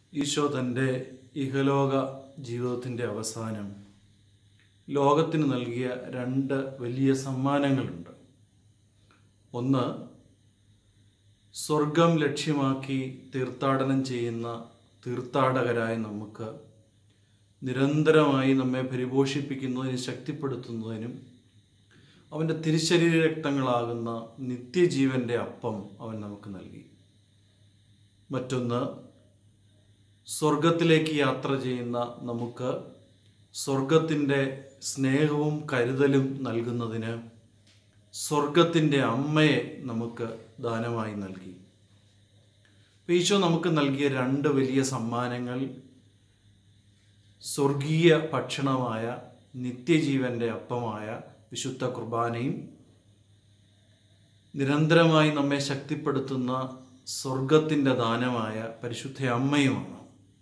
ഈശോ തൻ്റെ ഇഹലോക ജീവിതത്തിൻ്റെ അവസാനം ലോകത്തിന് നൽകിയ രണ്ട് വലിയ സമ്മാനങ്ങളുണ്ട് ഒന്ന് സ്വർഗം ലക്ഷ്യമാക്കി തീർത്ഥാടനം ചെയ്യുന്ന തീർത്ഥാടകരായ നമുക്ക് നിരന്തരമായി നമ്മെ പരിപോഷിപ്പിക്കുന്നതിനും ശക്തിപ്പെടുത്തുന്നതിനും അവൻ്റെ തിരുശരീര രക്തങ്ങളാകുന്ന നിത്യജീവൻ്റെ അപ്പം അവൻ നമുക്ക് നൽകി മറ്റൊന്ന് സ്വർഗത്തിലേക്ക് യാത്ര ചെയ്യുന്ന നമുക്ക് സ്വർഗത്തിൻ്റെ സ്നേഹവും കരുതലും നൽകുന്നതിന് സ്വർഗത്തിൻ്റെ അമ്മയെ നമുക്ക് ദാനമായി നൽകി അപ്പോൾ ഈശോ നമുക്ക് നൽകിയ രണ്ട് വലിയ സമ്മാനങ്ങൾ സ്വർഗീയ ഭക്ഷണമായ നിത്യജീവൻ്റെ അപ്പമായ വിശുദ്ധ കുർബാനയും നിരന്തരമായി നമ്മെ ശക്തിപ്പെടുത്തുന്ന സ്വർഗത്തിൻ്റെ ദാനമായ പരിശുദ്ധ അമ്മയുമാണ്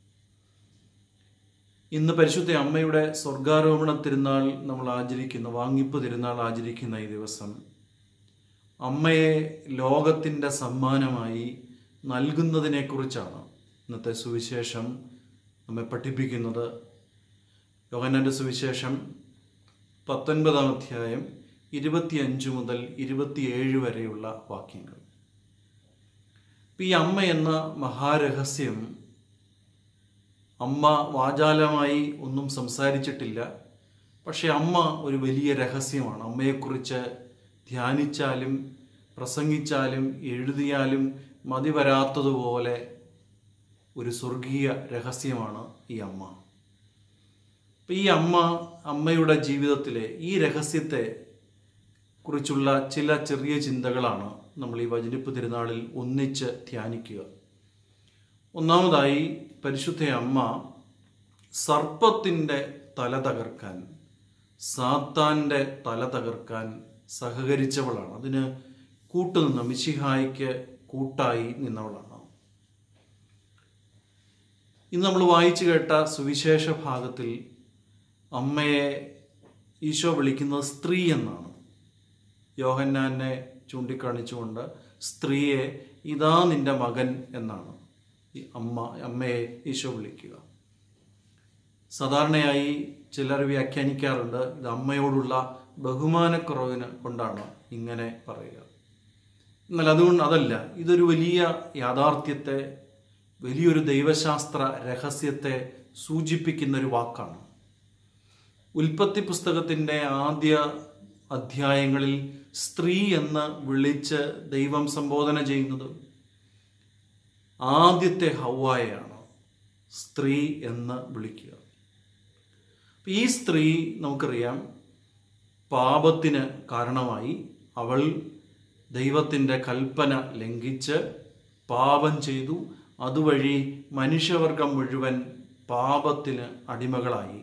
ഇന്ന് പരിശുദ്ധ അമ്മയുടെ സ്വർഗാരോപണ തിരുനാൾ നമ്മൾ ആചരിക്കുന്ന വാങ്ങിപ്പ് തിരുനാൾ ആചരിക്കുന്ന ഈ ദിവസം അമ്മയെ ലോകത്തിൻ്റെ സമ്മാനമായി നൽകുന്നതിനെക്കുറിച്ചാണ് ഇന്നത്തെ സുവിശേഷം നമ്മെ പഠിപ്പിക്കുന്നത് യോഹന്നാൻ്റെ സുവിശേഷം പത്തൊൻപതാം അധ്യായം ഇരുപത്തിയഞ്ച് മുതൽ ഇരുപത്തിയേഴ് വരെയുള്ള വാക്യങ്ങൾ ഈ അമ്മ എന്ന മഹാരഹസ്യം അമ്മ വാചാലമായി ഒന്നും സംസാരിച്ചിട്ടില്ല പക്ഷെ അമ്മ ഒരു വലിയ രഹസ്യമാണ് അമ്മയെക്കുറിച്ച് ധ്യാനിച്ചാലും പ്രസംഗിച്ചാലും എഴുതിയാലും മതി വരാത്തതുപോലെ ഒരു സ്വർഗീയ രഹസ്യമാണ് ഈ അമ്മ അപ്പം ഈ അമ്മ അമ്മയുടെ ജീവിതത്തിലെ ഈ രഹസ്യത്തെ കുറിച്ചുള്ള ചില ചെറിയ ചിന്തകളാണ് നമ്മൾ ഈ വചനിപ്പ് തിരുനാളിൽ ഒന്നിച്ച് ധ്യാനിക്കുക ഒന്നാമതായി പരിശുദ്ധ അമ്മ സർപ്പത്തിൻ്റെ തല തകർക്കാൻ സാത്താൻ്റെ തല തകർക്കാൻ സഹകരിച്ചവളാണ് അതിന് കൂട്ടുനിന്ന മിശിഹായിക്ക് കൂട്ടായി നിന്നവളാണ് ഇന്ന് നമ്മൾ വായിച്ചു കേട്ട സുവിശേഷ ഭാഗത്തിൽ അമ്മയെ ഈശോ വിളിക്കുന്നത് സ്ത്രീ എന്നാണ് യോഹന്നാനെ ചൂണ്ടിക്കാണിച്ചുകൊണ്ട് സ്ത്രീയെ ഇതാ നിന്റെ മകൻ എന്നാണ് ഈ അമ്മ അമ്മയെ ഈശോ വിളിക്കുക സാധാരണയായി ചിലർ വ്യാഖ്യാനിക്കാറുണ്ട് ഇത് അമ്മയോടുള്ള ബഹുമാനക്കുറവിന് കൊണ്ടാണ് ഇങ്ങനെ പറയുക എന്നാൽ അതുകൊണ്ട് അതല്ല ഇതൊരു വലിയ യാഥാർത്ഥ്യത്തെ വലിയൊരു ദൈവശാസ്ത്ര രഹസ്യത്തെ സൂചിപ്പിക്കുന്ന ഒരു വാക്കാണ് ഉൽപ്പത്തി പുസ്തകത്തിൻ്റെ ആദ്യ അധ്യായങ്ങളിൽ സ്ത്രീ എന്ന് വിളിച്ച് ദൈവം സംബോധന ചെയ്യുന്നത് ആദ്യത്തെ ഹൗവായാണ് സ്ത്രീ എന്ന് വിളിക്കുക ഈ സ്ത്രീ നമുക്കറിയാം പാപത്തിന് കാരണമായി അവൾ ദൈവത്തിൻ്റെ കൽപ്പന ലംഘിച്ച് പാപം ചെയ്തു അതുവഴി മനുഷ്യവർഗം മുഴുവൻ പാപത്തിന് അടിമകളായി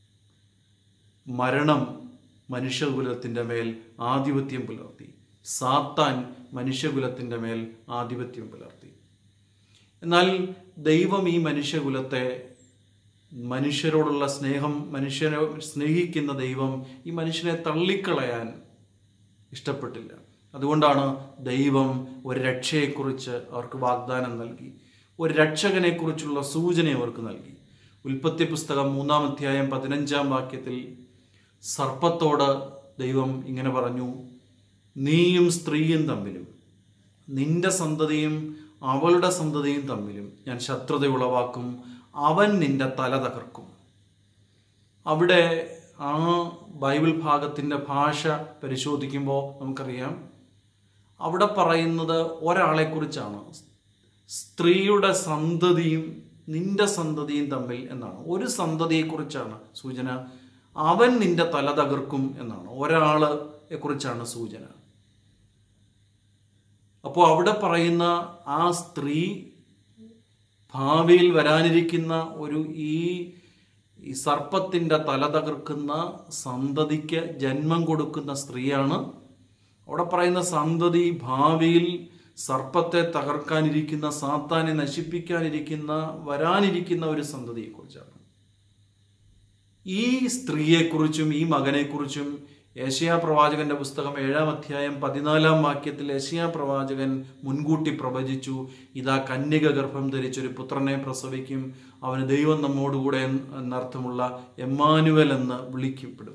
മരണം മനുഷ്യകുലത്തിൻ്റെ മേൽ ആധിപത്യം പുലർത്തി സാത്താൻ മനുഷ്യകുലത്തിൻ്റെ മേൽ ആധിപത്യം പുലർത്തി എന്നാൽ ദൈവം ഈ മനുഷ്യകുലത്തെ മനുഷ്യരോടുള്ള സ്നേഹം മനുഷ്യനെ സ്നേഹിക്കുന്ന ദൈവം ഈ മനുഷ്യനെ തള്ളിക്കളയാൻ ഇഷ്ടപ്പെട്ടില്ല അതുകൊണ്ടാണ് ദൈവം ഒരു രക്ഷയെക്കുറിച്ച് അവർക്ക് വാഗ്ദാനം നൽകി ഒരു രക്ഷകനെക്കുറിച്ചുള്ള സൂചന അവർക്ക് നൽകി ഉൽപ്പത്തി പുസ്തകം മൂന്നാം അധ്യായം പതിനഞ്ചാം വാക്യത്തിൽ സർപ്പത്തോട് ദൈവം ഇങ്ങനെ പറഞ്ഞു നീയും സ്ത്രീയും തമ്മിലും നിന്റെ സന്തതിയും അവളുടെ സന്തതിയും തമ്മിലും ഞാൻ ശത്രുത ഉളവാക്കും അവൻ നിന്റെ തല തകർക്കും അവിടെ ആ ബൈബിൾ ഭാഗത്തിൻ്റെ ഭാഷ പരിശോധിക്കുമ്പോൾ നമുക്കറിയാം അവിടെ പറയുന്നത് ഒരാളെക്കുറിച്ചാണ് സ്ത്രീയുടെ സന്തതിയും നിന്റെ സന്തതിയും തമ്മിൽ എന്നാണ് ഒരു സന്തതിയെക്കുറിച്ചാണ് സൂചന അവൻ നിന്റെ തല തകർക്കും എന്നാണ് ഒരാളെ കുറിച്ചാണ് സൂചന അപ്പോൾ അവിടെ പറയുന്ന ആ സ്ത്രീ ഭാവിയിൽ വരാനിരിക്കുന്ന ഒരു ഈ ഈ സർപ്പത്തിൻ്റെ തല തകർക്കുന്ന സന്തതിക്ക് ജന്മം കൊടുക്കുന്ന സ്ത്രീയാണ് അവിടെ പറയുന്ന സന്തതി ഭാവിയിൽ സർപ്പത്തെ തകർക്കാനിരിക്കുന്ന സാത്താനെ നശിപ്പിക്കാനിരിക്കുന്ന വരാനിരിക്കുന്ന ഒരു സന്തതിയെക്കുറിച്ചാണ് ഈ സ്ത്രീയെക്കുറിച്ചും ഈ മകനെക്കുറിച്ചും ഏഷ്യാ പ്രവാചകന്റെ പുസ്തകം ഏഴാം അധ്യായം പതിനാലാം വാക്യത്തിൽ ഏഷ്യാ പ്രവാചകൻ മുൻകൂട്ടി പ്രവചിച്ചു ഇതാ കന്യക ഗർഭം ധരിച്ചൊരു പുത്രനെ പ്രസവിക്കും അവന് ദൈവം നമ്മോടുകൂടെ എന്ന് എന്നർത്ഥമുള്ള എമ്മാനുവൽ എന്ന് വിളിക്കപ്പെടും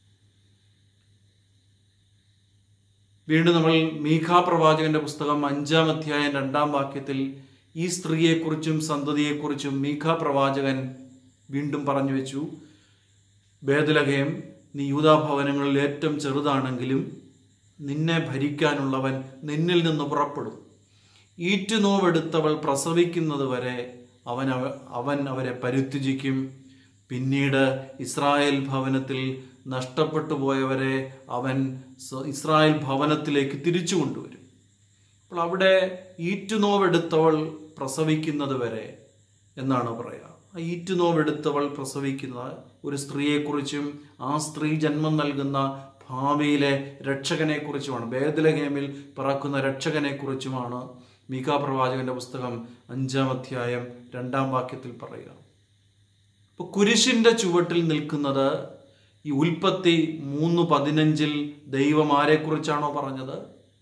വീണ്ടും നമ്മൾ മീഖാ പ്രവാചകന്റെ പുസ്തകം അഞ്ചാം അധ്യായം രണ്ടാം വാക്യത്തിൽ ഈ സ്ത്രീയെക്കുറിച്ചും സന്തതിയെക്കുറിച്ചും മീഖാ പ്രവാചകൻ വീണ്ടും പറഞ്ഞു വെച്ചു ബേദലഹയം നീ യൂതാഭവനങ്ങളിൽ ഏറ്റവും ചെറുതാണെങ്കിലും നിന്നെ ഭരിക്കാനുള്ളവൻ നിന്നിൽ നിന്ന് പുറപ്പെടും ഈറ്റുനോവെടുത്തവൾ പ്രസവിക്കുന്നത് വരെ അവൻ അവ അവൻ അവരെ പരിത്യജിക്കും പിന്നീട് ഇസ്രായേൽ ഭവനത്തിൽ നഷ്ടപ്പെട്ടു പോയവരെ അവൻ സ്വ- ഇസ്രായേൽ ഭവനത്തിലേക്ക് തിരിച്ചു കൊണ്ടുവരും അപ്പോൾ അവിടെ ഈറ്റുനോവെടുത്തവൾ പ്രസവിക്കുന്നത് വരെ എന്നാണ് പറയുക ആ ഈറ്റുനോവെടുത്തവൾ പ്രസവിക്കുന്ന ഒരു സ്ത്രീയെക്കുറിച്ചും ആ സ്ത്രീ ജന്മം നൽകുന്ന ഭാവിയിലെ രക്ഷകനെക്കുറിച്ചുമാണ് ബേദലഹേമിൽ പിറക്കുന്ന രക്ഷകനെക്കുറിച്ചുമാണ് മീകാ പ്രവാചകന്റെ പുസ്തകം അഞ്ചാം അധ്യായം രണ്ടാം വാക്യത്തിൽ പറയുക ഇപ്പൊ കുരിശിന്റെ ചുവട്ടിൽ നിൽക്കുന്നത് ഈ ഉൽപ്പത്തി മൂന്ന് പതിനഞ്ചിൽ ദൈവം ആരെക്കുറിച്ചാണോ പറഞ്ഞത്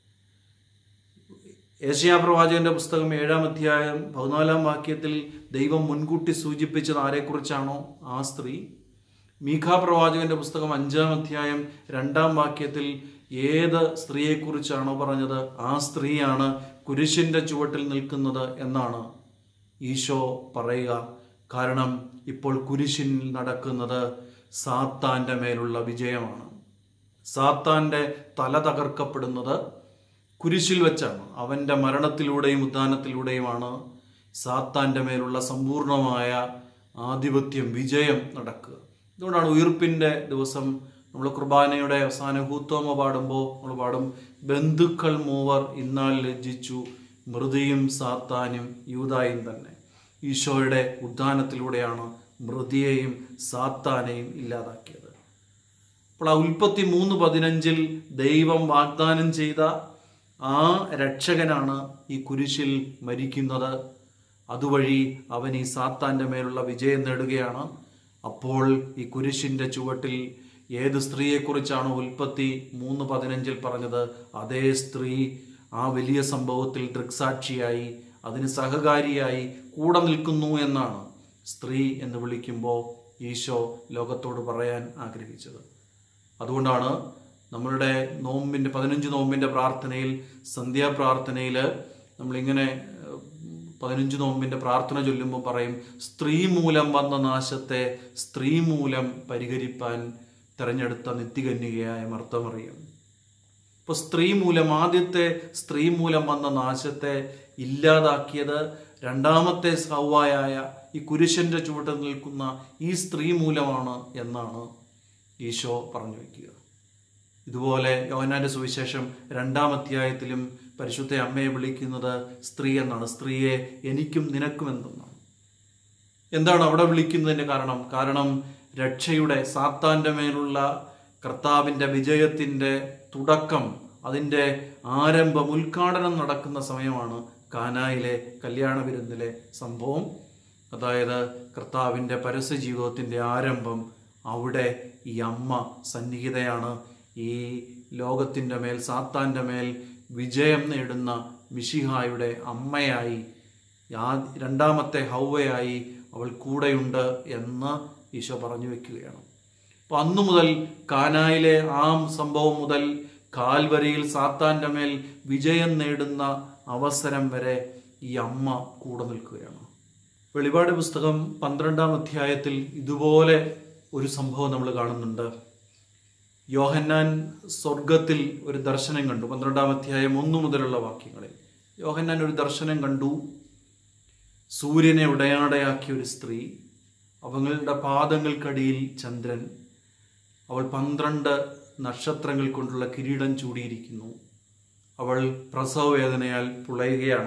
ഏഷ്യാ പ്രവാചകന്റെ പുസ്തകം ഏഴാം അധ്യായം പതിനാലാം വാക്യത്തിൽ ദൈവം മുൻകൂട്ടി സൂചിപ്പിച്ചത് ആരെക്കുറിച്ചാണോ ആ സ്ത്രീ മീഖാ പ്രവാചകന്റെ പുസ്തകം അഞ്ചാം അധ്യായം രണ്ടാം വാക്യത്തിൽ ഏത് സ്ത്രീയെക്കുറിച്ചാണോ പറഞ്ഞത് ആ സ്ത്രീയാണ് കുരിശിന്റെ ചുവട്ടിൽ നിൽക്കുന്നത് എന്നാണ് ഈശോ പറയുക കാരണം ഇപ്പോൾ കുരിശിൽ നടക്കുന്നത് സാത്താന്റെ മേലുള്ള വിജയമാണ് സാത്താന്റെ തല തകർക്കപ്പെടുന്നത് കുരിശിൽ വെച്ചാണ് അവന്റെ മരണത്തിലൂടെയും ഉദ്ധാനത്തിലൂടെയുമാണ് സാത്താന്റെ മേലുള്ള സമ്പൂർണമായ ആധിപത്യം വിജയം നടക്കുക അതുകൊണ്ടാണ് ഉയർപ്പിന്റെ ദിവസം നമ്മൾ കുർബാനയുടെ അവസാന ഹൂത്തോമ പാടുമ്പോൾ നമ്മൾ പാടും ബന്ധുക്കൾ മൂവർ ഇന്നാൽ ലജ്ജിച്ചു മൃതിയും സാത്താനും യൂതായും തന്നെ ഈശോയുടെ ഉദ്ധാനത്തിലൂടെയാണ് മൃതിയെയും സാത്താനെയും ഇല്ലാതാക്കിയത് അപ്പോൾ ആ ഉൽപ്പത്തി മൂന്ന് പതിനഞ്ചിൽ ദൈവം വാഗ്ദാനം ചെയ്ത ആ രക്ഷകനാണ് ഈ കുരിശിൽ മരിക്കുന്നത് അതുവഴി അവൻ ഈ സാത്താന്റെ മേലുള്ള വിജയം നേടുകയാണ് അപ്പോൾ ഈ കുരിശിന്റെ ചുവട്ടിൽ ഏത് സ്ത്രീയെക്കുറിച്ചാണോ ഉൽപ്പത്തി മൂന്ന് പതിനഞ്ചിൽ പറഞ്ഞത് അതേ സ്ത്രീ ആ വലിയ സംഭവത്തിൽ ദൃക്സാക്ഷിയായി അതിന് സഹകാരിയായി കൂടെ നിൽക്കുന്നു എന്നാണ് സ്ത്രീ എന്ന് വിളിക്കുമ്പോൾ ഈശോ ലോകത്തോട് പറയാൻ ആഗ്രഹിച്ചത് അതുകൊണ്ടാണ് നമ്മളുടെ നോമ്പിൻ്റെ പതിനഞ്ച് നോമ്പിൻ്റെ പ്രാർത്ഥനയിൽ സന്ധ്യാപ്രാർത്ഥനയിൽ നമ്മളിങ്ങനെ ഏഹ്, പതിനഞ്ച് നോമ്പിൻ്റെ പ്രാർത്ഥന ചൊല്ലുമ്പോൾ പറയും സ്ത്രീ മൂലം വന്ന നാശത്തെ സ്ത്രീ മൂലം പരിഹരിപ്പാൻ തെരഞ്ഞെടുത്ത നിത്യകന്യകയായ മർത്തമറിയം ഇപ്പോൾ സ്ത്രീ മൂലം ആദ്യത്തെ സ്ത്രീ മൂലം വന്ന നാശത്തെ ഇല്ലാതാക്കിയത് രണ്ടാമത്തെ സൗവായായ ഈ കുരിശന്റെ ചുവട്ടിൽ നിൽക്കുന്ന ഈ സ്ത്രീ മൂലമാണ് എന്നാണ് ഈശോ പറഞ്ഞു വയ്ക്കുക ഇതുപോലെ യോഹന്നാന്റെ സുവിശേഷം രണ്ടാം അധ്യായത്തിലും പരിശുദ്ധ അമ്മയെ വിളിക്കുന്നത് സ്ത്രീ എന്നാണ് സ്ത്രീയെ എനിക്കും നിനക്കും എന്തെന്നാണ് എന്താണ് അവിടെ വിളിക്കുന്നതിന്റെ കാരണം കാരണം രക്ഷയുടെ സാത്താന്റെ മേലുള്ള കർത്താവിന്റെ വിജയത്തിന്റെ തുടക്കം അതിന്റെ ആരംഭം ഉദ്ഘാടനം നടക്കുന്ന സമയമാണ് കാനായിലെ കല്യാണ വിരുന്നിലെ സംഭവം അതായത് കർത്താവിന്റെ പരസ്യ ജീവിതത്തിന്റെ ആരംഭം അവിടെ ഈ അമ്മ സന്നിഹിതയാണ് ഈ ലോകത്തിന്റെ മേൽ സാത്താന്റെ മേൽ വിജയം നേടുന്ന മിഷിഹായുടെ അമ്മയായി ആ- രണ്ടാമത്തെ ഹൗവയായി അവൾ കൂടെയുണ്ട് എന്ന് ഈശോ പറഞ്ഞു വെക്കുകയാണ് അപ്പൊ അന്നു മുതൽ കാനായിലെ ആ സംഭവം മുതൽ കാൽവരിയിൽ സാത്താന്റെ മേൽ വിജയം നേടുന്ന അവസരം വരെ ഈ അമ്മ കൂടെ നിൽക്കുകയാണ് വെളിപാട് പുസ്തകം പന്ത്രണ്ടാം അധ്യായത്തിൽ ഇതുപോലെ ഒരു സംഭവം നമ്മൾ കാണുന്നുണ്ട് യോഹന്നാൻ സ്വർഗത്തിൽ ഒരു ദർശനം കണ്ടു പന്ത്രണ്ടാം അധ്യായം ഒന്നു മുതലുള്ള വാക്യങ്ങളിൽ യോഹന്നാൻ ഒരു ദർശനം കണ്ടു സൂര്യനെ ഉടയാടയാക്കിയ ഒരു സ്ത്രീ അവങ്ങളുടെ പാദങ്ങൾക്കടിയിൽ ചന്ദ്രൻ അവൾ പന്ത്രണ്ട് നക്ഷത്രങ്ങൾ കൊണ്ടുള്ള കിരീടം ചൂടിയിരിക്കുന്നു അവൾ പ്രസവവേദനയാൽ പുളയുകയാണ്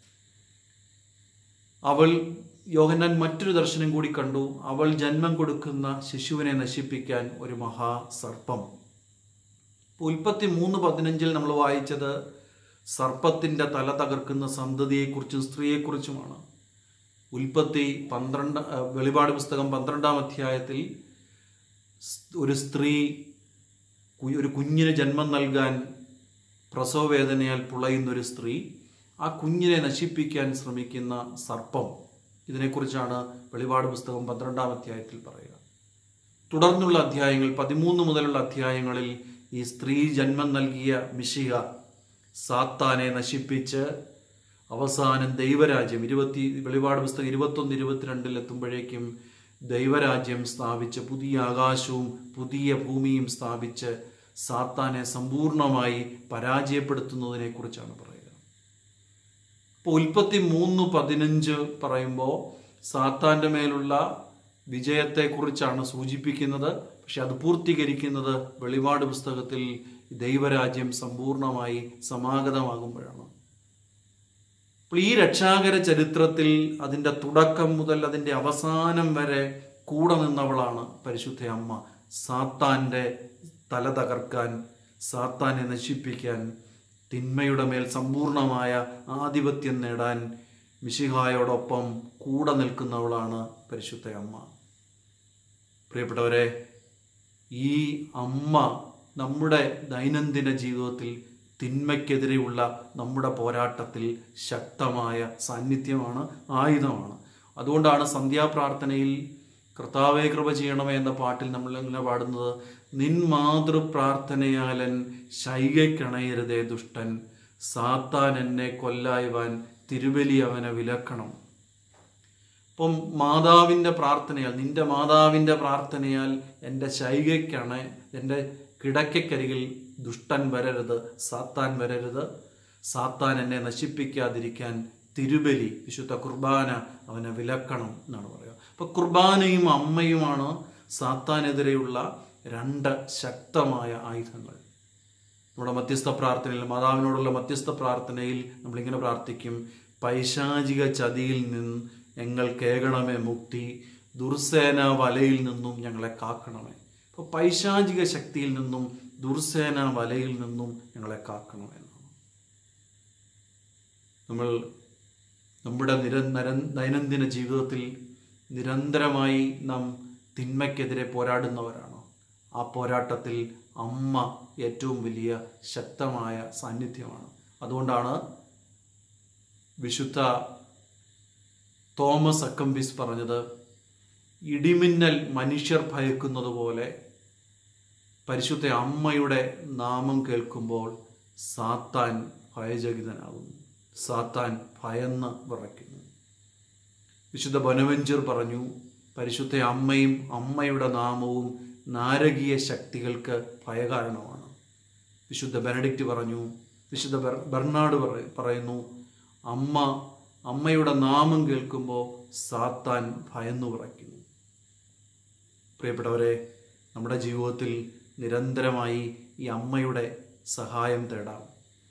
അവൾ യോഹന്നാൻ മറ്റൊരു ദർശനം കൂടി കണ്ടു അവൾ ജന്മം കൊടുക്കുന്ന ശിശുവിനെ നശിപ്പിക്കാൻ ഒരു മഹാസർപ്പം ഉൽപ്പത്തി മൂന്ന് പതിനഞ്ചിൽ നമ്മൾ വായിച്ചത് സർപ്പത്തിന്റെ തല തകർക്കുന്ന സന്തതിയെക്കുറിച്ചും സ്ത്രീയെക്കുറിച്ചുമാണ് ഉൽപ്പത്തി പന്ത്രണ്ട് ആ, വെളിപാട് പുസ്തകം പന്ത്രണ്ടാം അധ്യായത്തിൽ സ്- ഒരു സ്ത്രീ കു- ഒരു കുഞ്ഞിന് ജന്മം നൽകാൻ പ്രസവവേദനയാൽ പുളയുന്നൊരു സ്ത്രീ ആ കുഞ്ഞിനെ നശിപ്പിക്കാൻ ശ്രമിക്കുന്ന സർപ്പം ഇതിനെക്കുറിച്ചാണ് വെളിപാട് പുസ്തകം പന്ത്രണ്ടാം അധ്യായത്തിൽ പറയുക തുടർന്നുള്ള അധ്യായങ്ങൾ പതിമൂന്ന് മുതലുള്ള അധ്യായങ്ങളിൽ ഈ സ്ത്രീ ജന്മം നൽകിയ മിശിക സാത്താനെ നശിപ്പിച്ച് അവസാനം ദൈവരാജ്യം ഇരുപത്തി വെളിപാട് പുസ്തകം ഇരുപത്തൊന്ന് ഇരുപത്തിരണ്ടിൽ എത്തുമ്പോഴേക്കും ദൈവരാജ്യം സ്ഥാപിച്ച് പുതിയ ആകാശവും പുതിയ ഭൂമിയും സ്ഥാപിച്ച് സാത്താനെ സമ്പൂർണമായി പരാജയപ്പെടുത്തുന്നതിനെ കുറിച്ചാണ് പറയുക ഇപ്പോൾ ഉൽപ്പത്തി മൂന്ന് പതിനഞ്ച് പറയുമ്പോൾ സാത്താന്റെ മേലുള്ള വിജയത്തെക്കുറിച്ചാണ് സൂചിപ്പിക്കുന്നത് പക്ഷെ അത് പൂർത്തീകരിക്കുന്നത് വെളിപാട് പുസ്തകത്തിൽ ദൈവരാജ്യം സമ്പൂർണമായി സമാഗതമാകുമ്പോഴാണ് അപ്പോൾ ഈ രക്ഷാകര ചരിത്രത്തിൽ അതിൻ്റെ തുടക്കം മുതൽ അതിൻ്റെ അവസാനം വരെ കൂടെ നിന്നവളാണ് പരിശുദ്ധ അമ്മ സാത്താൻ്റെ തല തകർക്കാൻ സാത്താനെ നശിപ്പിക്കാൻ തിന്മയുടെ മേൽ സമ്പൂർണമായ ആധിപത്യം നേടാൻ മിശിഹായോടൊപ്പം കൂടെ നിൽക്കുന്നവളാണ് പരിശുദ്ധ അമ്മ പ്രിയപ്പെട്ടവരെ ഈ അമ്മ നമ്മുടെ ദൈനംദിന ജീവിതത്തിൽ തിന്മയ്ക്കെതിരെയുള്ള നമ്മുടെ പോരാട്ടത്തിൽ ശക്തമായ സാന്നിധ്യമാണ് ആയുധമാണ് അതുകൊണ്ടാണ് സന്ധ്യാപ്രാർത്ഥനയിൽ കർത്താവെ കൃപ ചെയ്യണമേ എന്ന പാട്ടിൽ നമ്മൾ ഇങ്ങനെ പാടുന്നത് നിൻ മാതൃപ്രാർത്ഥനയാലൻ ശൈകയ്ക്കണയരുതേ ദുഷ്ടൻ സാത്താൻ എന്നെ കൊല്ലായുവാൻ തിരുബലി അവനെ വിലക്കണം അപ്പം മാതാവിൻ്റെ പ്രാർത്ഥനയാൽ നിന്റെ മാതാവിൻ്റെ പ്രാർത്ഥനയാൽ എൻ്റെ ശൈകയ്ക്കാണ് എൻ്റെ കിടക്കക്കരികിൽ ദുഷ്ടൻ വരരുത് സാത്താൻ വരരുത് സാത്താൻ എന്നെ നശിപ്പിക്കാതിരിക്കാൻ തിരുബലി വിശുദ്ധ കുർബാന അവനെ വിലക്കണം എന്നാണ് പറയുക അപ്പൊ കുർബാനയും അമ്മയുമാണ് സാത്താനെതിരെയുള്ള രണ്ട് ശക്തമായ ആയുധങ്ങൾ നമ്മുടെ മധ്യസ്ഥ പ്രാർത്ഥനയിൽ മാതാവിനോടുള്ള മധ്യസ്ഥ പ്രാർത്ഥനയിൽ നമ്മളിങ്ങനെ പ്രാർത്ഥിക്കും പൈശാചിക ചതിയിൽ നിന്ന് ഞങ്ങൾ കേകണമേ മുക്തി ദുർസേന വലയിൽ നിന്നും ഞങ്ങളെ കാക്കണമേ അപ്പോൾ പൈശാചിക ശക്തിയിൽ നിന്നും ദുർസേന വലയിൽ നിന്നും ഞങ്ങളെ കാക്കണമേ എന്നാണ് നമ്മൾ നമ്മുടെ നിരന്തര ദൈനംദിന ജീവിതത്തിൽ നിരന്തരമായി നാം തിന്മയ്ക്കെതിരെ പോരാടുന്നവരാണ് ആ പോരാട്ടത്തിൽ അമ്മ ഏറ്റവും വലിയ ശക്തമായ സാന്നിധ്യമാണ് അതുകൊണ്ടാണ് വിശുദ്ധ തോമസ് അക്കംബിസ് പറഞ്ഞത് ഇടിമിന്നൽ മനുഷ്യർ ഭയക്കുന്നത് പോലെ പരിശുദ്ധ അമ്മയുടെ നാമം കേൾക്കുമ്പോൾ സാത്താൻ ഭയചകിതനാകുന്നു സാത്താൻ ഭയന്ന് വിറയ്ക്കുന്നു വിശുദ്ധ ബനവഞ്ചർ പറഞ്ഞു പരിശുദ്ധ അമ്മയും അമ്മയുടെ നാമവും നാരകീയ ശക്തികൾക്ക് ഭയകാരണമാണ് വിശുദ്ധ ബെനഡിക്റ്റ് പറഞ്ഞു വിശുദ്ധ ബെർ- ബെർണാഡ് പറ- പറയുന്നു അമ്മ അമ്മയുടെ നാമം കേൾക്കുമ്പോൾ സാത്താൻ ഭയന്നു വിറയ്ക്കുന്നു പ്രിയപ്പെട്ടവരെ നമ്മുടെ ജീവിതത്തിൽ നിരന്തരമായി ഈ അമ്മയുടെ സഹായം തേടാം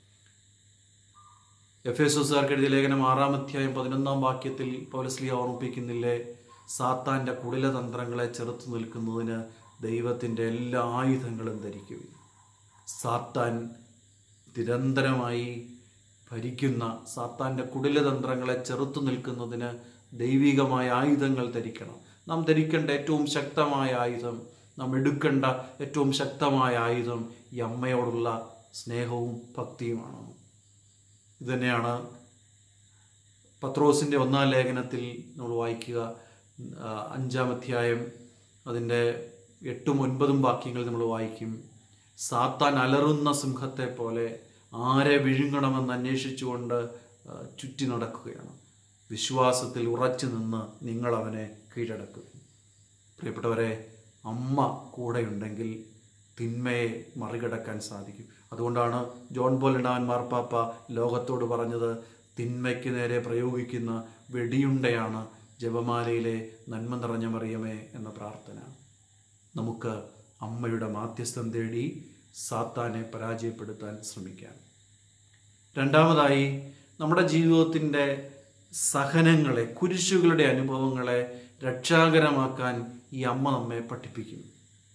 എഫ് എസ് എസുകാർക്ക് എഴുതിയ ലേഖനം ആറാം അധ്യായം പതിനൊന്നാം വാക്യത്തിൽ പൗലസ്ലി ഓർമ്മിപ്പിക്കുന്നില്ലേ സാത്താൻ്റെ കുടിലതന്ത്രങ്ങളെ ചെറുത്തു നിൽക്കുന്നതിന് ദൈവത്തിൻ്റെ എല്ലാ ആയുധങ്ങളും ധരിക്കുകയും സാത്താൻ നിരന്തരമായി ഭരിക്കുന്ന സാത്താൻ്റെ കുടിലതന്ത്രങ്ങളെ ചെറുത്തു നിൽക്കുന്നതിന് ദൈവികമായ ആയുധങ്ങൾ ധരിക്കണം നാം ധരിക്കേണ്ട ഏറ്റവും ശക്തമായ ആയുധം നാം എടുക്കേണ്ട ഏറ്റവും ശക്തമായ ആയുധം ഈ അമ്മയോടുള്ള സ്നേഹവും ഭക്തിയുമാണ് ഇതുതന്നെയാണ് പത്രോസിൻ്റെ ഒന്നാം ലേഖനത്തിൽ നമ്മൾ വായിക്കുക ആ, അഞ്ചാം അധ്യായം അതിൻ്റെ എട്ടും ഒൻപതും വാക്യങ്ങൾ നമ്മൾ വായിക്കും സാത്താൻ അലറുന്ന സിംഹത്തെ പോലെ ആരെ വിഴുങ്ങണമെന്ന് അന്വേഷിച്ചുകൊണ്ട് ആ, ചുറ്റി നടക്കുകയാണ് വിശ്വാസത്തിൽ ഉറച്ചു നിന്ന് നിങ്ങൾ അവനെ കീഴടക്കുക പ്രിയപ്പെട്ടവരെ അമ്മ കൂടെയുണ്ടെങ്കിൽ തിന്മയെ മറികടക്കാൻ സാധിക്കും അതുകൊണ്ടാണ് ജോൺ പോൾ ഇടാൻ മാർപ്പാപ്പ ലോകത്തോട് പറഞ്ഞത് തിന്മയ്ക്ക് നേരെ പ്രയോഗിക്കുന്ന വെടിയുണ്ടയാണ് ജപമാലയിലെ നന്മ നിറഞ്ഞ മറിയമേ എന്ന പ്രാർത്ഥന നമുക്ക് അമ്മയുടെ മാധ്യസ്ഥം തേടി സാത്താനെ പരാജയപ്പെടുത്താൻ ശ്രമിക്കാം രണ്ടാമതായി നമ്മുടെ ജീവിതത്തിൻ്റെ സഹനങ്ങളെ കുരിശുകളുടെ അനുഭവങ്ങളെ രക്ഷാകരമാക്കാൻ ഈ അമ്മ നമ്മെ പഠിപ്പിക്കും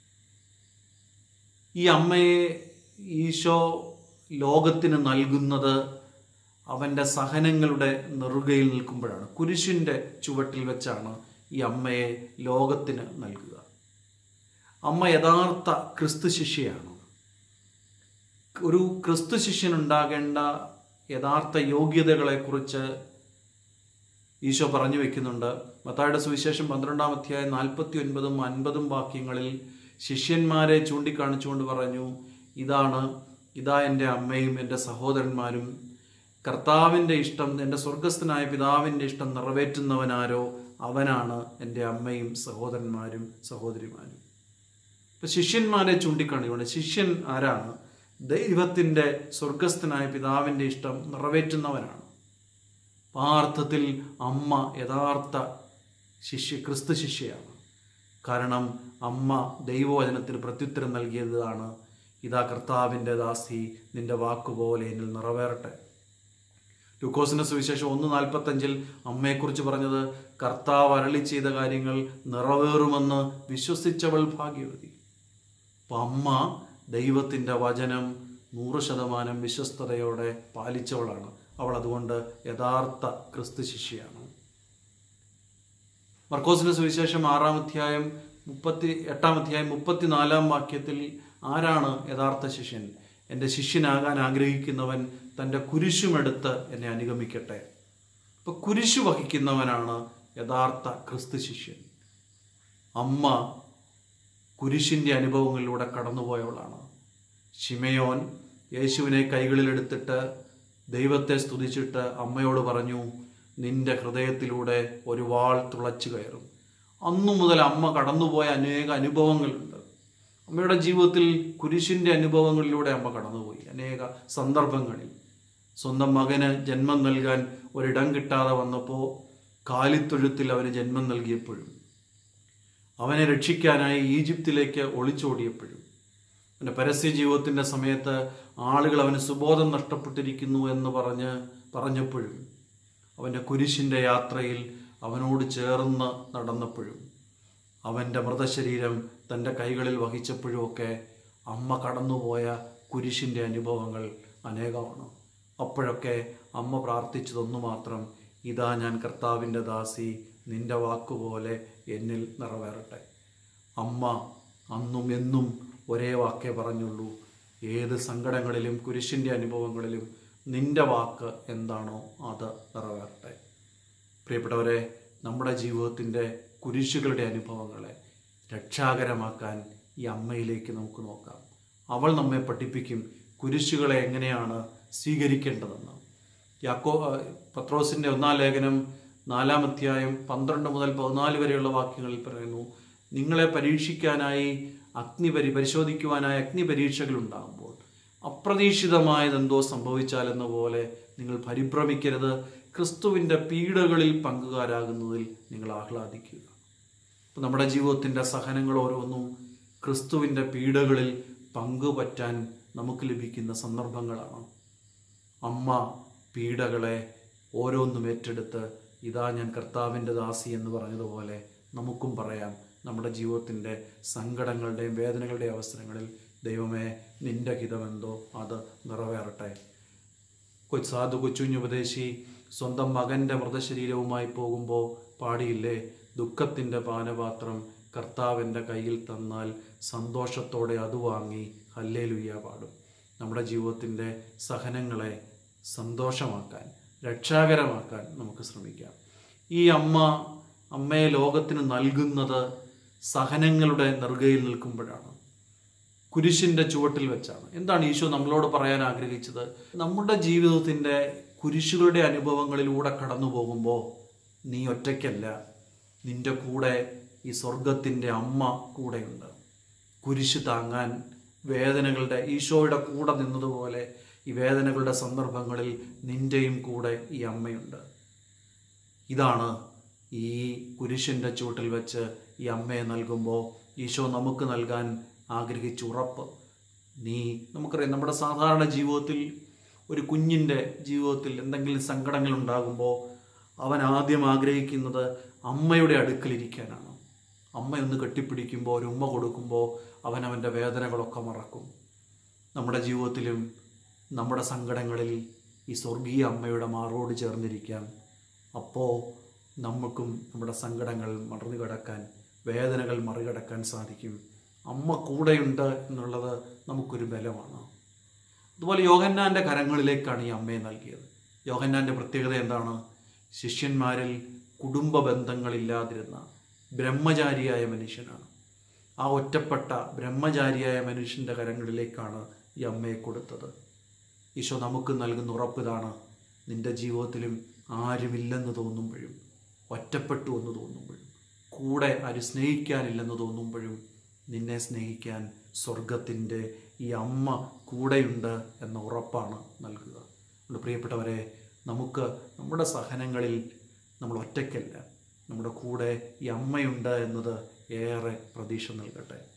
ഈ അമ്മയെ ഈശോ ലോകത്തിന് നൽകുന്നത് അവൻ്റെ സഹനങ്ങളുടെ നെറുകയിൽ നിൽക്കുമ്പോഴാണ് കുരിശിൻ്റെ ചുവട്ടിൽ വെച്ചാണ് ഈ അമ്മയെ ലോകത്തിന് നൽകുക അമ്മ യഥാർത്ഥ ക്രിസ്തു ശിഷ്യയാണ് ഒരു ക്രിസ്തു ശിഷ്യൻ ഉണ്ടാകേണ്ട യഥാർത്ഥ യോഗ്യതകളെക്കുറിച്ച് ഈശോ പറഞ്ഞു വെക്കുന്നുണ്ട് മത്തായുടെ സുവിശേഷം പന്ത്രണ്ടാം അധ്യായം നാൽപ്പത്തി ഒൻപതും അൻപതും വാക്യങ്ങളിൽ ശിഷ്യന്മാരെ ചൂണ്ടിക്കാണിച്ചുകൊണ്ട് പറഞ്ഞു ഇതാണ് ഇതാ എൻ്റെ അമ്മയും എൻ്റെ സഹോദരന്മാരും കർത്താവിൻ്റെ ഇഷ്ടം എൻ്റെ സ്വർഗസ്ഥനായ പിതാവിൻ്റെ ഇഷ്ടം നിറവേറ്റുന്നവനാരോ അവനാണ് എൻ്റെ അമ്മയും സഹോദരന്മാരും സഹോദരിമാരും ഇപ്പൊ ശിഷ്യന്മാരെ ചൂണ്ടിക്കാണിക്കൊണ്ട് ശിഷ്യൻ ആരാണ് ദൈവത്തിൻ്റെ സ്വർഗസ്ഥനായ പിതാവിൻ്റെ ഇഷ്ടം നിറവേറ്റുന്നവനാണ് അപ്പൊ ആ അർത്ഥത്തിൽ അമ്മ യഥാർത്ഥ ശിഷ്യ ക്രിസ്തു ശിഷ്യയാണ് കാരണം അമ്മ ദൈവവചനത്തിന് പ്രത്യുത്തരം നൽകിയതാണ് ഇതാ കർത്താവിൻ്റെ ദാസി നിന്റെ വാക്കുപോലെ എന്നിൽ നിറവേറട്ടെ ലൂക്കോസിന്റെ സുവിശേഷം ഒന്ന് നാൽപ്പത്തഞ്ചിൽ അമ്മയെക്കുറിച്ച് പറഞ്ഞത് കർത്താവ് അരളി ചെയ്ത കാര്യങ്ങൾ നിറവേറുമെന്ന് വിശ്വസിച്ചവൾ ഭാഗ്യവതി അപ്പം അമ്മ ദൈവത്തിൻ്റെ വചനം നൂറ് ശതമാനം വിശ്വസ്തതയോടെ പാലിച്ചവളാണ് അവൾ അതുകൊണ്ട് യഥാർത്ഥ ക്രിസ്തു ശിഷ്യയാണ് മർക്കോസിന്റെ സുവിശേഷം ആറാം അധ്യായം മുപ്പത്തി എട്ടാം അധ്യായം മുപ്പത്തിനാലാം വാക്യത്തിൽ ആരാണ് യഥാർത്ഥ ശിഷ്യൻ എൻ്റെ ശിഷ്യനാകാൻ ആഗ്രഹിക്കുന്നവൻ തൻ്റെ കുരിശുമെടുത്ത് എന്നെ അനുഗമിക്കട്ടെ ഇപ്പൊ കുരിശു വഹിക്കുന്നവനാണ് യഥാർത്ഥ ക്രിസ്തു ശിഷ്യൻ അമ്മ കുരിശിൻ്റെ അനുഭവങ്ങളിലൂടെ കടന്നുപോയവളാണ് ഷിമയോൻ യേശുവിനെ കൈകളിലെടുത്തിട്ട് ദൈവത്തെ സ്തുതിച്ചിട്ട് അമ്മയോട് പറഞ്ഞു നിന്റെ ഹൃദയത്തിലൂടെ ഒരു വാൾ തുളച്ചു കയറും അന്നു മുതൽ അമ്മ കടന്നുപോയ അനേക അനുഭവങ്ങളുണ്ട് അമ്മയുടെ ജീവിതത്തിൽ കുരിശിൻ്റെ അനുഭവങ്ങളിലൂടെ അമ്മ കടന്നുപോയി അനേക സന്ദർഭങ്ങളിൽ സ്വന്തം മകന് ജന്മം നൽകാൻ ഒരിടം കിട്ടാതെ വന്നപ്പോൾ കാലിത്തൊഴുത്തിൽ അവന് ജന്മം നൽകിയപ്പോഴും അവനെ രക്ഷിക്കാനായി ഈജിപ്തിലേക്ക് ഒളിച്ചോടിയപ്പോഴും അവൻ്റെ പരസ്യ ജീവിതത്തിൻ്റെ സമയത്ത് ആളുകൾ അവന് സുബോധം നഷ്ടപ്പെട്ടിരിക്കുന്നു എന്ന് പറഞ്ഞ് പറഞ്ഞപ്പോഴും അവൻ്റെ കുരിശിൻ്റെ യാത്രയിൽ അവനോട് ചേർന്ന് നടന്നപ്പോഴും അവൻ്റെ മൃതശരീരം തൻ്റെ കൈകളിൽ വഹിച്ചപ്പോഴുമൊക്കെ അമ്മ കടന്നുപോയ കുരിശിൻ്റെ അനുഭവങ്ങൾ അനേകമാണ് അപ്പോഴൊക്കെ അമ്മ പ്രാർത്ഥിച്ചതൊന്നു മാത്രം ഇതാ ഞാൻ കർത്താവിൻ്റെ ദാസി നിന്റെ വാക്കുപോലെ എന്നിൽ നിറവേറട്ടെ അമ്മ അന്നും എന്നും ഒരേ വാക്കേ പറഞ്ഞുള്ളൂ ഏത് സങ്കടങ്ങളിലും കുരിശിൻ്റെ അനുഭവങ്ങളിലും നിന്റെ വാക്ക് എന്താണോ അത് നിറവേറട്ടെ പ്രിയപ്പെട്ടവരെ നമ്മുടെ ജീവിതത്തിൻ്റെ കുരിശുകളുടെ അനുഭവങ്ങളെ രക്ഷാകരമാക്കാൻ ഈ അമ്മയിലേക്ക് നമുക്ക് നോക്കാം അവൾ നമ്മെ പഠിപ്പിക്കും കുരിശുകളെ എങ്ങനെയാണ് സ്വീകരിക്കേണ്ടതെന്ന് യാക്കോ പത്രോസിൻ്റെ ഒന്നാം ലേഖനം നാലാം അധ്യായം പന്ത്രണ്ട് മുതൽ പതിനാല് വരെയുള്ള വാക്യങ്ങളിൽ പറയുന്നു നിങ്ങളെ പരീക്ഷിക്കാനായി അഗ്നി പരി പരിശോധിക്കുവാനായി അഗ്നി പരീക്ഷകൾ ഉണ്ടാകുമ്പോൾ അപ്രതീക്ഷിതമായതെന്തോ സംഭവിച്ചാലെന്ന പോലെ നിങ്ങൾ പരിഭ്രമിക്കരുത് ക്രിസ്തുവിൻ്റെ പീഡകളിൽ പങ്കുകാരാകുന്നതിൽ നിങ്ങൾ ആഹ്ലാദിക്കുക അപ്പം നമ്മുടെ ജീവിതത്തിൻ്റെ സഹനങ്ങൾ ഓരോന്നും ക്രിസ്തുവിൻ്റെ പീഡകളിൽ പങ്കുപറ്റാൻ നമുക്ക് ലഭിക്കുന്ന സന്ദർഭങ്ങളാണ് അമ്മ പീഡകളെ ഓരോന്നും ഏറ്റെടുത്ത് ഇതാ ഞാൻ കർത്താവിൻ്റെ ദാസി എന്ന് പറഞ്ഞതുപോലെ നമുക്കും പറയാം നമ്മുടെ ജീവിതത്തിൻ്റെ സങ്കടങ്ങളുടെയും വേദനകളുടെയും അവസരങ്ങളിൽ ദൈവമേ നിന്റെ ഹിതമെന്തോ അത് നിറവേറട്ടെ കൊച്ച് സാധു കൊച്ചുഞ്ഞുപദേശി സ്വന്തം മകൻ്റെ മൃതശരീരവുമായി പോകുമ്പോൾ പാടിയില്ലേ ദുഃഖത്തിൻ്റെ പാനപാത്രം കർത്താവിൻ്റെ കയ്യിൽ തന്നാൽ സന്തോഷത്തോടെ അത് വാങ്ങി ഹല്ലേലുയ്യ പാടും നമ്മുടെ ജീവിതത്തിൻ്റെ സഹനങ്ങളെ സന്തോഷമാക്കാൻ രക്ഷാകരമാക്കാൻ നമുക്ക് ശ്രമിക്കാം ഈ അമ്മ അമ്മയെ ലോകത്തിന് നൽകുന്നത് സഹനങ്ങളുടെ നെറുകയിൽ നിൽക്കുമ്പോഴാണ് കുരിശിൻ്റെ ചുവട്ടിൽ വെച്ചാണ് എന്താണ് ഈശോ നമ്മളോട് പറയാൻ ആഗ്രഹിച്ചത് നമ്മുടെ ജീവിതത്തിൻ്റെ കുരിശുകളുടെ അനുഭവങ്ങളിലൂടെ കടന്നു പോകുമ്പോൾ നീ ഒറ്റയ്ക്കല്ല നിന്റെ കൂടെ ഈ സ്വർഗത്തിൻ്റെ അമ്മ കൂടെയുണ്ട് കുരിശ് താങ്ങാൻ വേദനകളുടെ ഈശോയുടെ കൂടെ നിന്നതുപോലെ ഈ വേദനകളുടെ സന്ദർഭങ്ങളിൽ നിന്റെയും കൂടെ ഈ അമ്മയുണ്ട് ഇതാണ് ഈ കുരിശിൻ്റെ ചൂട്ടിൽ വെച്ച് ഈ അമ്മയെ നൽകുമ്പോൾ ഈശോ നമുക്ക് നൽകാൻ ആഗ്രഹിച്ച ഉറപ്പ് നീ നമുക്കറിയാം നമ്മുടെ സാധാരണ ജീവിതത്തിൽ ഒരു കുഞ്ഞിൻ്റെ ജീവിതത്തിൽ എന്തെങ്കിലും സങ്കടങ്ങൾ ഉണ്ടാകുമ്പോൾ അവൻ ആദ്യം ആഗ്രഹിക്കുന്നത് അമ്മയുടെ അടുക്കലിരിക്കാനാണ് അമ്മയൊന്ന് കെട്ടിപ്പിടിക്കുമ്പോൾ ഒരു ഉമ്മ കൊടുക്കുമ്പോൾ അവൻ അവൻ്റെ വേദനകളൊക്കെ മറക്കും നമ്മുടെ ജീവിതത്തിലും നമ്മുടെ സങ്കടങ്ങളിൽ ഈ സ്വർഗീയ അമ്മയുടെ മാറോട് ചേർന്നിരിക്കാം അപ്പോൾ നമുക്കും നമ്മുടെ സങ്കടങ്ങൾ മറന്നു കിടക്കാൻ വേദനകൾ മറികടക്കാൻ സാധിക്കും അമ്മ കൂടെയുണ്ട് എന്നുള്ളത് നമുക്കൊരു ബലമാണ് അതുപോലെ യോഹന്നാൻ്റെ കരങ്ങളിലേക്കാണ് ഈ അമ്മയെ നൽകിയത് യോഹന്നാൻ്റെ പ്രത്യേകത എന്താണ് ശിഷ്യന്മാരിൽ കുടുംബ ബന്ധങ്ങളില്ലാതിരുന്ന ബ്രഹ്മചാരിയായ മനുഷ്യനാണ് ആ ഒറ്റപ്പെട്ട ബ്രഹ്മചാരിയായ മനുഷ്യൻ്റെ കരങ്ങളിലേക്കാണ് ഈ അമ്മയെ കൊടുത്തത് ഈശോ നമുക്ക് നൽകുന്ന ഉറപ്പിതാണ് നിന്റെ ജീവിതത്തിലും ആരുമില്ലെന്ന് തോന്നുമ്പോഴും ഒറ്റപ്പെട്ടു എന്ന് തോന്നുമ്പോഴും കൂടെ ആരും സ്നേഹിക്കാനില്ലെന്ന് തോന്നുമ്പോഴും നിന്നെ സ്നേഹിക്കാൻ സ്വർഗത്തിൻ്റെ ഈ അമ്മ കൂടെയുണ്ട് എന്ന ഉറപ്പാണ് നൽകുക അതുകൊണ്ട് പ്രിയപ്പെട്ടവരെ നമുക്ക് നമ്മുടെ സഹനങ്ങളിൽ നമ്മൾ ഒറ്റയ്ക്കല്ല നമ്മുടെ കൂടെ ഈ അമ്മയുണ്ട് എന്നത് ഏറെ പ്രതീക്ഷ നൽകട്ടെ